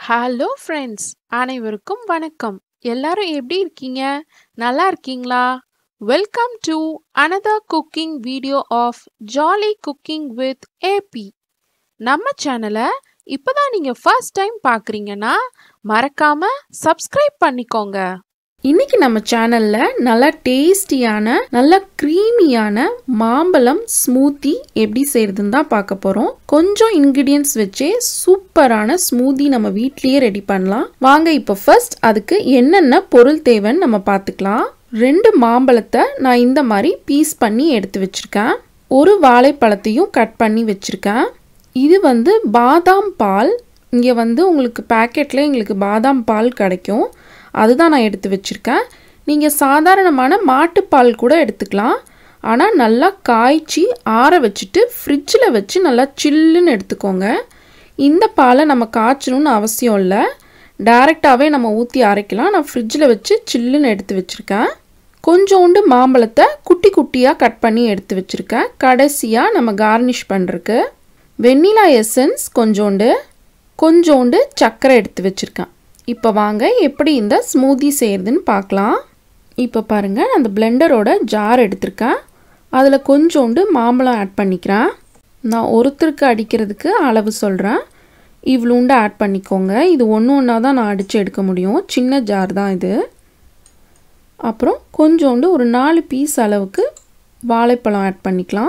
hello friends அனைவருக்கும் வணக்கம் எல்லாரும் எப்படி இருக்கீங்க நல்லா இருக்கீங்களா welcome to another cooking video of jolly cooking with AB நம்ம சேனலை இப்போதான் நீங்க ஃபர்ஸ்ட் டைம் பார்க்குறீங்கன்னா மறக்காம சப்ஸ்கிரைப் பண்ணிக்கோங்க இன்னைக்கு நம்ம சேனல்ல நல்லா டேஸ்டியான நல்ல க்ரீமியான மாம்பழம் ஸ்மூத்தி எப்படி செய்யறதுன்னு தான் பார்க்க போறோம் கொஞ்சம் இன்கிரியன்ஸ் வச்சே சூப்பரான ஸ்மூதி நம்ம வீட்லயே ரெடி பண்ணலாம் வாங்க இப்போ ஃபர்ஸ்ட் அதுக்கு என்னென்ன பொருள் தேவைன்னு நம்ம பார்த்துக்கலாம் ரெண்டு மாம்பழத்தை நான் இந்த மாதிரி பீஸ் பண்ணி எடுத்து வச்சிருக்கேன் ஒரு வாழைப்பழத்தையும் கட் பண்ணி வச்சிருக்கேன் இது வந்து பாதாம் பால் இங்கே வந்து உங்களுக்கு பேக்கெட்டில் எங்களுக்கு பாதாம் பால் கிடைக்கும் அதுதான் நான் எடுத்து வச்சுருக்கேன் நீங்கள் சாதாரணமான மாட்டுப்பால் கூட எடுத்துக்கலாம் ஆனால் நல்லா காய்ச்சி ஆற வச்சுட்டு ஃப்ரிட்ஜில் வச்சு நல்லா சில்லுன்னு எடுத்துக்கோங்க இந்த பாலை நம்ம காய்ச்சணும்னு அவசியம் இல்லை டைரெக்டாகவே நம்ம ஊற்றி அரைக்கலாம் நான் ஃப்ரிட்ஜில் வச்சு சில்லுன்னு எடுத்து வச்சுருக்கேன் கொஞ்சோண்டு மாம்பழத்தை குட்டி குட்டியாக கட் பண்ணி எடுத்து வச்சுருக்கேன் கடைசியாக நம்ம கார்னிஷ் பண்ணுறக்கு வெண்ணிலா எசன்ஸ் கொஞ்சோண்டு கொஞ்சோண்டு சர்க்கரை எடுத்து வச்சுருக்கேன் இப்போ வாங்க எப்படி இந்த ஸ்மூதி செய்கிறதுன்னு பார்க்கலாம் இப்போ பாருங்கள் அந்த பிளெண்டரோட ஜார் எடுத்திருக்கேன் அதில் கொஞ்சோண்டு மாம்பழம் ஆட் பண்ணிக்கிறேன் நான் ஒருத்தருக்கு அடிக்கிறதுக்கு அளவு சொல்கிறேன் இவ்வளோண்டு ஆட் பண்ணிக்கோங்க இது ஒன்று ஒன்றா தான் நான் அடித்து எடுக்க முடியும் சின்ன ஜார் தான் இது அப்புறம் கொஞ்சோண்டு ஒரு நாலு பீஸ் அளவுக்கு வாழைப்பழம் ஆட் பண்ணிக்கலாம்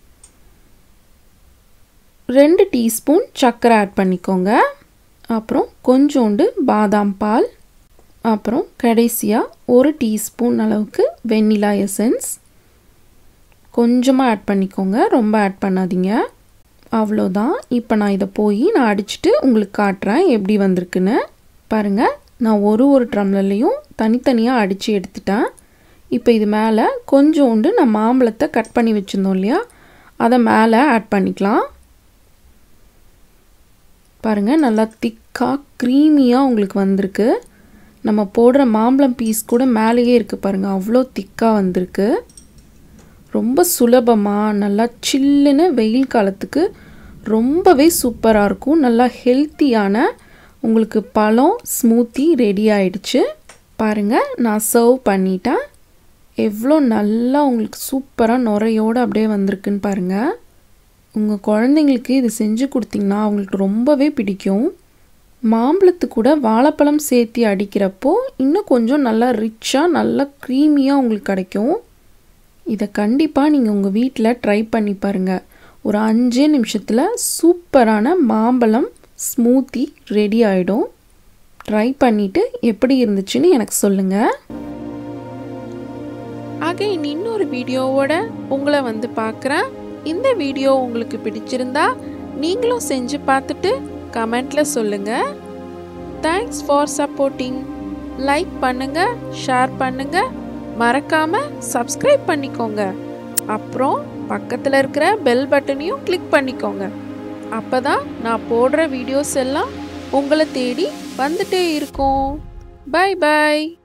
ரெண்டு டீஸ்பூன் சர்க்கரை ஆட் பண்ணிக்கோங்க அப்புறம் கொஞ்சோண்டு பாதாம் பால் அப்புறம் கடைசியாக ஒரு டீஸ்பூன் அளவுக்கு வெண்ணிலா எசன்ஸ் கொஞ்சமாக ஆட் பண்ணிக்கோங்க ரொம்ப ஆட் பண்ணாதீங்க அவ்வளோதான் இப்போ நான் இதை போய் நான் அடிச்சுட்டு உங்களுக்கு காட்டுறேன் எப்படி வந்திருக்குன்னு பாருங்கள் நான் ஒரு ஒரு ட்ரம்லர்லேயும் தனித்தனியாக அடித்து எடுத்துட்டேன் இப்போ இது மேலே கொஞ்சோண்டு நான் மாம்பழத்தை கட் பண்ணி வச்சுருந்தோம் இல்லையா அதை மேலே ஆட் பண்ணிக்கலாம் பாருங்கள் நல்லா திக்காக க்ரீமியாக உங்களுக்கு வந்திருக்கு நம்ம போடுற மாம்பழம் பீஸ் கூட மேலேயே இருக்குது பாருங்கள் அவ்வளோ திக்காக வந்திருக்கு ரொம்ப சுலபமாக நல்லா சில்லுன்னு வெயில் காலத்துக்கு ரொம்பவே சூப்பராக இருக்கும் நல்லா ஹெல்த்தியான உங்களுக்கு பழம் ஸ்மூத்தி ரெடி ஆயிடுச்சு பாருங்கள் நான் சர்வ் பண்ணிட்டேன் எவ்வளோ நல்லா உங்களுக்கு சூப்பராக நுரையோடு அப்படியே வந்திருக்குன்னு பாருங்கள் உங்கள் குழந்தைங்களுக்கு இது செஞ்சு கொடுத்தீங்கன்னா அவங்களுக்கு ரொம்பவே பிடிக்கும் மாம்பழத்து கூட வாழைப்பழம் சேர்த்தி அடிக்கிறப்போ இன்னும் கொஞ்சம் நல்லா ரிச்சாக நல்லா க்ரீமியாக உங்களுக்கு கிடைக்கும் இதை கண்டிப்பாக நீங்கள் உங்கள் வீட்டில் ட்ரை பண்ணி பாருங்கள் ஒரு அஞ்சே நிமிஷத்தில் சூப்பரான மாம்பழம் ஸ்மூத்தி ரெடி ஆகிடும் ட்ரை பண்ணிவிட்டு எப்படி இருந்துச்சுன்னு எனக்கு சொல்லுங்கள் அகைன் இன்னொரு வீடியோவோட உங்களை வந்து பார்க்குறேன் இந்த வீடியோ உங்களுக்கு பிடிச்சிருந்தா நீங்களும் செஞ்சு பார்த்துட்டு கமெண்ட்ல சொல்லுங்க தேங்க்ஸ் ஃபார் சப்போர்ட்டிங் லைக் பண்ணுங்க ஷேர் பண்ணுங்க மறக்காம சப்ஸ்கிரைப் பண்ணிக்கோங்க அப்புறம் பக்கத்தில் இருக்கிற பெல் பட்டனையும் கிளிக் பண்ணிக்கோங்க அப்பதான் நான் போடுற வீடியோஸ் எல்லாம் உங்களை தேடி வந்துட்டே இருக்கும் பை பை